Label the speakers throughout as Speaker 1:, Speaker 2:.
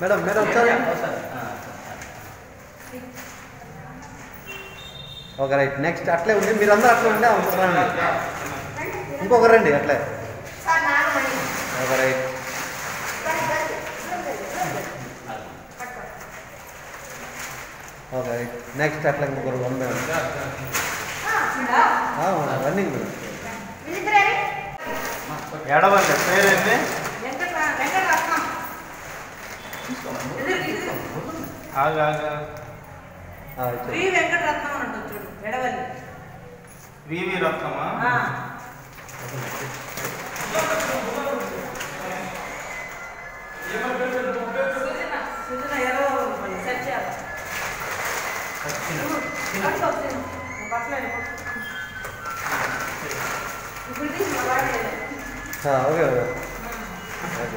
Speaker 1: Madam madam ఒకసారి okay right next అట్లే ఉంది మీరందరూ అట్లే ఉండే అవసరం రండి ఇంకొకరు రండి అట్లే
Speaker 2: సార్ నాగమణి
Speaker 1: ఓకే రైట్
Speaker 2: రండి, రండి, రండి, రండి. పట్టుకో.
Speaker 1: ఓకే రైట్ నెక్స్ట్ అట్లా ఇంకొకరు వన్ బై వన్
Speaker 2: ఆ,
Speaker 1: రన్నింగ్ మేడం
Speaker 2: వీళ్ళిద్దరేనే?
Speaker 3: ఎడవండి పేరేంటి
Speaker 2: వెంకట వెంకటరత్నం ఎదురు, ఎదురు.
Speaker 3: ఆగా ఆగా
Speaker 1: ఆ, ఇచ్చేయండి.
Speaker 2: వి వెంకటరత్నం అని ఉంటుంది చూడు ఎడవల్లి
Speaker 3: వివి రత్నమా
Speaker 2: ఆ. సుజన, సుజన ఎవరో సెట్ చేయాలి. పట్టుకో, సుజన. నువ్వు పట్టలేదు, పట్టుకో. ఇప్పుడు తీసి మా వాడేది.
Speaker 1: ఆ, ఓకే ఓకే ఓకే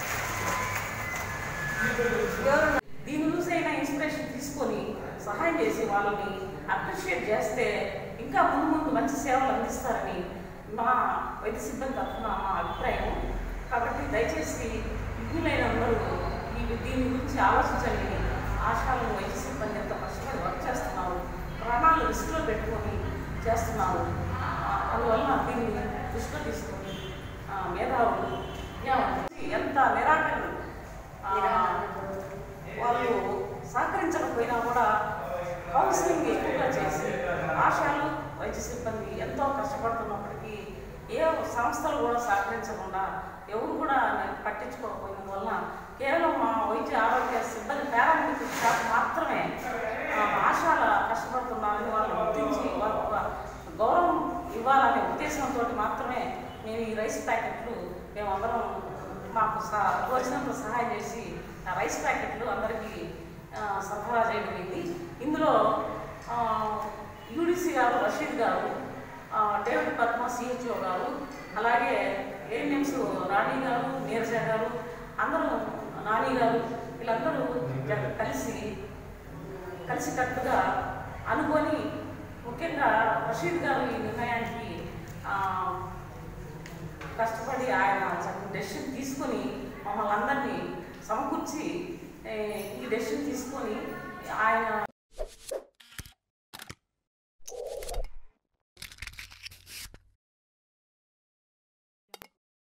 Speaker 2: ఎవరు
Speaker 4: దీని చూసి అయినా ఇన్స్పిరేషన్ తీసుకొని సహాయం చేసి వాళ్ళని అప్రిషియేట్ చేస్తే ఇంకా ముందు ముందు మంచి సేవలు అందిస్తారని మా వైద్య సిబ్బంది తరఫున మా అభిప్రాయం కాబట్టి దయచేసి విఘ్నులైన అందరూ ఈ దీని గురించి ఆలోచించండి ఆశాలు వైద్య సిబ్బంది ఎంత కష్టపడి వర్క్ చేస్తున్నారు ప్రాణాలు రిస్క్లో పెట్టుకొని చేస్తున్నారు ఆ, అందువల్ల దీన్ని దృష్టిలో తీసుకొని ఆ, మేధావులు విద్యావంతులు ఎంత నిరాకరణ ఆ, వాళ్ళు సహకరించకపోయినా కూడా కౌన్సిలింగ్ ఎక్కువగా చేసి ఆశాలు వైద్య సిబ్బంది ఎంతో కష్టపడుతున్నప్పటికీ ఏ సంస్థలు కూడా సహకరించకుండా ఎవరు కూడా పట్టించుకోకపోయిన వల్ల కేవలం మా వైద్య ఆరోగ్య సిబ్బంది పారామెడికల్ స్టాఫ్ మాత్రమే ఆ, ఆశాల కష్టపడుతున్నారని వాళ్ళు గుర్తించి వాళ్ళకు ఒక గౌరవం ఇవ్వాలనే ఉద్దేశంతో మాత్రమే మేము ఈ రైస్ ప్యాకెట్లు మేమందరం మాకు సహ- తోచినంత సహాయం చేసి ఆ రైస్ ప్యాకెట్లు అందరికీ ఆ, సరఫరా చేయగలిగింది ఇందులో యూడిసి గారు రషీద్ గారు ఆ, డేవిడ్ పద్మ సిహెచ్ఓ గారు అలాగే ఏఎన్ఎంస్ రాణి గారు నీరజ గారు అందరూ నాని గారు వీళ్ళందరూ జ- కలిసి కలిసికట్టుగా అనుకొని ముఖ్యంగా రషీద్ గారు ఈ నిర్ణయానికి ఆ, కష్టపడి ఆయన డెసిషన్ తీసుకొని మమ్మల్ని అందరినీ సమకూర్చి ఏ, ఈ డెసిషన్ తీసుకొని ఆయన